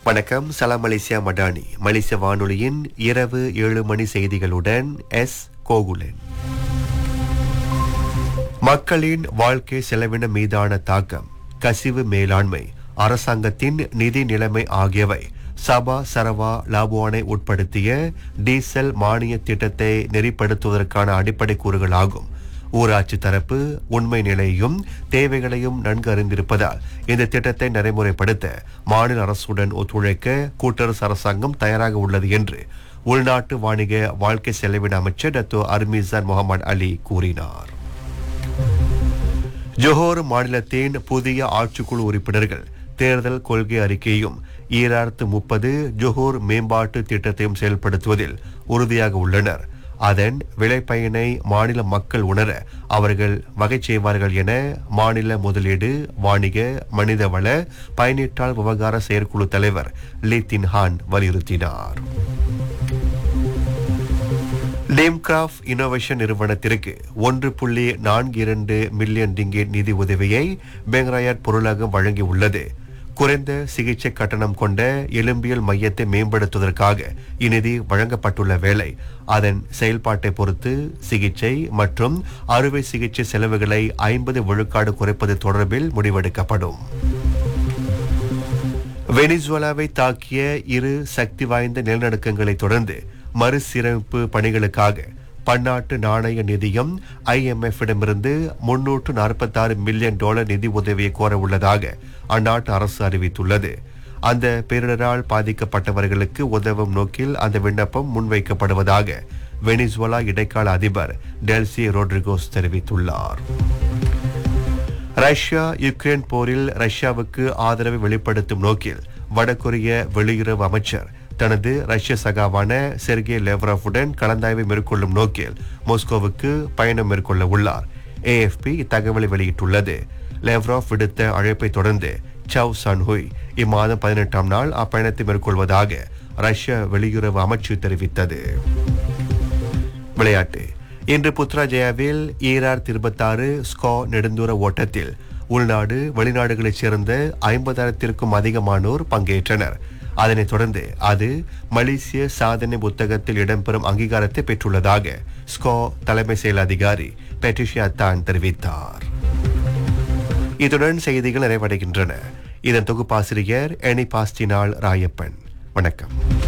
வணக்கம் சலாம் மலேசியா மடானி மலேசிய வானொலியின் இரவு ஏழு மணி செய்திகளுடன் எஸ் கோகுலன் மக்களின் வாழ்க்கை செலவின மீதான தாக்கம் கசிவு மேலாண்மை அரசாங்கத்தின் நிதி நிலைமை ஆகியவை சபா சரவா லாபுவானை உட்படுத்திய டீசல் மானிய திட்டத்தை நெறிப்படுத்துவதற்கான அடிப்படை கூறுகளாகும் ஊராட்சி தரப்பு உண்மை நிலையையும் தேவைகளையும் நன்கு அறிந்திருப்பதால் இந்த திட்டத்தை நடைமுறைப்படுத்த மாநில அரசுடன் ஒத்துழைக்க கூட்டரசு அரசாங்கம் தயாராக உள்ளது என்று உள்நாட்டு வாணிக வாழ்க்கை செலவின அமைச்சர் டத்தோ அர்மீசான் முகமது அலி கூறினார் ஜோஹர் மாநிலத்தின் புதிய ஆட்சிக்குழு உறுப்பினர்கள் தேர்தல் கொள்கை அறிக்கையும் ஈராயிரத்து முப்பது ஜோஹர் மேம்பாட்டு திட்டத்தையும் செயல்படுத்துவதில் உறுதியாக உள்ளனர் அதன் விளைபயனை மாநில மக்கள் உணர அவர்கள் வகை செய்வார்கள் என மாநில முதலீடு வாணிக மனிதவள பயனீட்டாளர் விவகார செயற்குழு தலைவர் லீ தின்ஹான் வலியுறுத்தினார் லேம்கிராஃப்ட் இனோவேஷன் நிறுவனத்திற்கு ஒன்று புள்ளி நான்கு இரண்டு மில்லியன் ரிங்கேட் நிதி உதவியை பெங்கராயட் பொருளகம் வழங்கியுள்ளது குறைந்த சிகிச்சை கட்டணம் கொண்ட எலும்பியல் மையத்தை மேம்படுத்துவதற்காக இந்நிதி வழங்கப்பட்டுள்ள வேளை அதன் செயல்பாட்டை பொறுத்து சிகிச்சை மற்றும் அறுவை சிகிச்சை செலவுகளை ஐம்பது விழுக்காடு குறைப்பது தொடர்பில் முடிவெடுக்கப்படும் வெனிசுவேலாவை தாக்கிய இரு சக்தி வாய்ந்த நிலநடுக்கங்களை தொடர்ந்து மறுசீரமைப்பு பணிகளுக்காக பன்னாட்டு நாணய நிதியம் ஐஎம்எஃபிடமிருந்து முன்னூற்று நாற்பத்தாறு மில்லியன் டாலர் நிதி உதவியை கோர உள்ளதாக அந்நாட்டு அரசு அறிவித்துள்ளது அந்த பேரிடரால் பாதிக்கப்பட்டவர்களுக்கு உதவும் நோக்கில் அந்த விண்ணப்பம் முன்வைக்கப்படுவதாக வெனிசுவேலா இடைக்கால அதிபர் டெல்சி ரோட்ரிகோஸ் தெரிவித்துள்ளார் ரஷ்யா யுக்ரைன் போரில் ரஷ்யாவுக்கு ஆதரவை வெளிப்படுத்தும் நோக்கில் வடகொரிய வெளியுறவு அமைச்சர் தனது ரஷ்ய சகாவான செர்கே லெவ்ராவுடன் கலந்தாய்வை மேற்கொள்ளும் நோக்கில் மாஸ்கோவுக்கு பயணம் மேற்கொள்ள உள்ளார் ஏஎஃப்பி இத்தகவலை வெளியிட்டுள்ளது லெவ்ராவ் விடுத்த அழைப்பை தொடர்ந்து சவ் சன்ஹுய் இம்மாதம் பதினெட்டாம் நாள் அப்பயணத்தை மேற்கொள்வதாக ரஷ்ய வெளியுறவு அமைச்சு தெரிவித்தது விளையாட்டு இன்று புத்ராஜயாவில் ஈரார் இருபத்தாறு ஸ்கா நெடுந்தூர ஓட்டத்தில் உள்நாடு வெளிநாடுகளைச் சேர்ந்த ஐம்பதாயிரத்திற்கும் அதிகமானோர் பங்கேற்றனர் அதனைத் தொடர்ந்து அது மலேசிய சாதனை புத்தகத்தில் இடம்பெறும் அங்கீகாரத்தை பெற்றுள்ளதாக ஸ்கா தலைமை செயல் அதிகாரி பெட்டிஷியா தான் தெரிவித்தார் இத்துடன் செய்திகள் நிறைவடைகின்றன இதன் தொகுப்பாசிரியர் எனி பாஸ்டினால் ராயப்பன் வணக்கம்